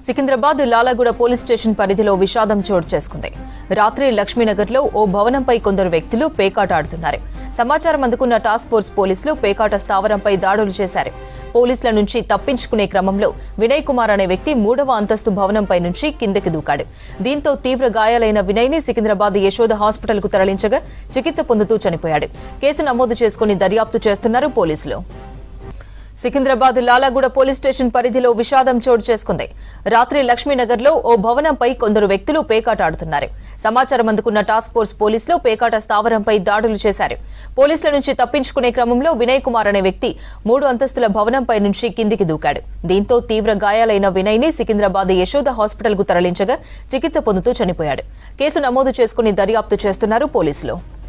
Secunderabad Lalaguda police station పరిధిలో విషాదం చోటు చేసుకుంది రాత్రి లక్ష్మీనగర్లో ఓ భవనంపై కొందరు వ్యక్తులు పేకాట ఆడుతున్నారు సమాచారం అందుకున్న టాస్క్ ఫోర్స్ పోలీసులు పేకాట స్థావరంపై దాడులు చేశారు పోలీసుల నుంచి తప్పించుకునే క్రమంలో వినయ్ కుమార్ అనే వ్యక్తి మూడవ అంతస్తు భవనంపై నుంచి కిందకి దూకాడు దీంతో తీవ్ర గాయాలైన వినయ్ ని సికింద్రాబాద్ యశోద హాస్పిటల్ కు తరలించగా చికిత్స పొందుతూ చనిపోయాడు కేసు నమోదు చేసుకుని దర్యాప్తు చేస్తున్నారు పోలీసులు సికింద్రాబాద్ లాలాగూడ పోలీస్ స్టేషన్ పరిధిలో విషాదం చోటు చేసుకుంది రాత్రి లక్ష్మీనగర్లో ఓ భవనంపై కొందరు వ్యక్తులు పేకాట ఆడుతున్నారు సమాచారం అందుకున్న టాస్క్ ఫోర్స్ పోలీసులు పేకాట స్థావరంపై దాడులు చేశారు పోలీసుల నుంచి తప్పించుకునే క్రమంలో వినయ్ కుమార్ అనే వ్యక్తి మూడు అంతస్తుల భవనంపై నుంచి కిందికి దూకాడు దీంతో తీవ్ర గాయాలైన వినయ్ ని సికింద్రాబాద్ యశోద హాస్పిటల్ కు తరలించగా చికిత్స పొందుతూ చనిపోయాడు కేసు నమోదు చేసుకుని దర్యాప్తు చేస్తున్నారు పోలీసులు